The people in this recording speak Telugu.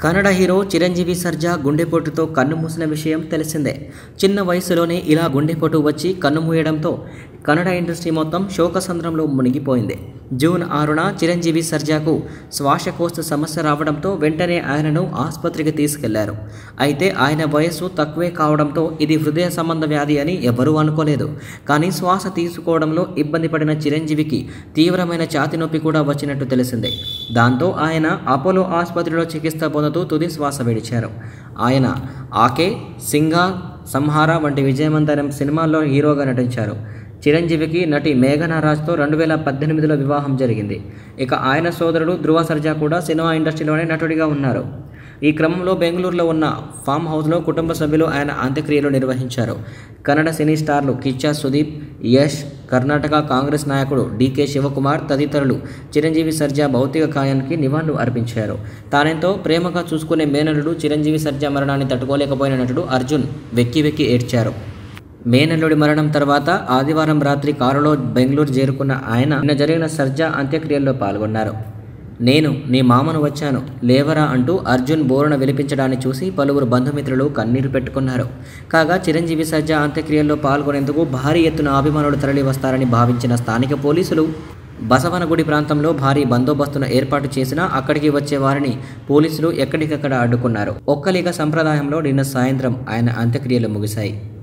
కన్నడ హీరో చిరంజీవి సర్జా గుండెపోటుతో కన్నుమూసిన విషయం తెలిసిందే చిన్న వయసులోనే ఇలా గుండెపోటు వచ్చి కన్నుమూయడంతో కన్నడ ఇండస్ట్రీ మొత్తం శోకసంద్రంలో మునిగిపోయింది జూన్ ఆరున చిరంజీవి సర్జాకు శ్వాసకోశ సమస్య రావడంతో వెంటనే ఆయనను ఆసుపత్రికి తీసుకెళ్లారు అయితే ఆయన వయస్సు తక్కువే కావడంతో ఇది హృదయ సంబంధ వ్యాధి అని ఎవరూ అనుకోలేదు కానీ శ్వాస తీసుకోవడంలో ఇబ్బంది పడిన చిరంజీవికి తీవ్రమైన ఛాతి నొప్పి కూడా వచ్చినట్టు తెలిసిందే దాంతో ఆయన అపోలో ఆసుపత్రిలో చికిత్స పొందుతూ తుది శ్వాస విడిచారు ఆయన ఆకే సింగా సంహార వంటి విజయవంతరం సినిమాల్లో హీరోగా నటించారు చిరంజీవికి నటి మేఘనా రాజ్తో రెండు వేల పద్దెనిమిదిలో వివాహం జరిగింది ఇక ఆయన సోదరుడు ధృవ సర్జా కూడా సినిమా ఇండస్ట్రీలోనే నటుడిగా ఉన్నారు ఈ క్రమంలో బెంగళూరులో ఉన్న ఫామ్ హౌస్లో కుటుంబ సభ్యులు ఆయన అంత్యక్రియలు నిర్వహించారు కన్నడ సినీ స్టార్లు కిచ్చా సుదీప్ యష్ కర్ణాటక కాంగ్రెస్ నాయకుడు డీకే శివకుమార్ తదితరులు చిరంజీవి సర్జా భౌతిక కాయానికి నివాళులు అర్పించారు తానెంతో ప్రేమగా చూసుకునే మేనలుడు చిరంజీవి సర్జా మరణాన్ని తట్టుకోలేకపోయిన నటుడు అర్జున్ వెక్కి వెక్కి ఏడ్చారు మేనల్లుడి మరణం తర్వాత ఆదివారం రాత్రి కారులో బెంగళూరు చేరుకున్న ఆయన నిన్న జరిగిన సర్జా అంత్యక్రియల్లో పాల్గొన్నారు నేను నీ మామను వచ్చాను లేవరా అంటూ అర్జున్ బోరున విలిపించడాన్ని చూసి పలువురు బంధుమిత్రులు కన్నీరు పెట్టుకున్నారు కాగా చిరంజీవి సర్జా అంత్యక్రియల్లో పాల్గొనేందుకు భారీ ఎత్తున అభిమానులు తరలి వస్తారని భావించిన స్థానిక పోలీసులు బసవనగుడి ప్రాంతంలో భారీ బందోబస్తును ఏర్పాటు చేసినా అక్కడికి వచ్చే వారిని పోలీసులు ఎక్కడికక్కడ అడ్డుకున్నారు ఒక్కలిగ సంప్రదాయంలో నిన్న సాయంత్రం ఆయన అంత్యక్రియలు ముగిశాయి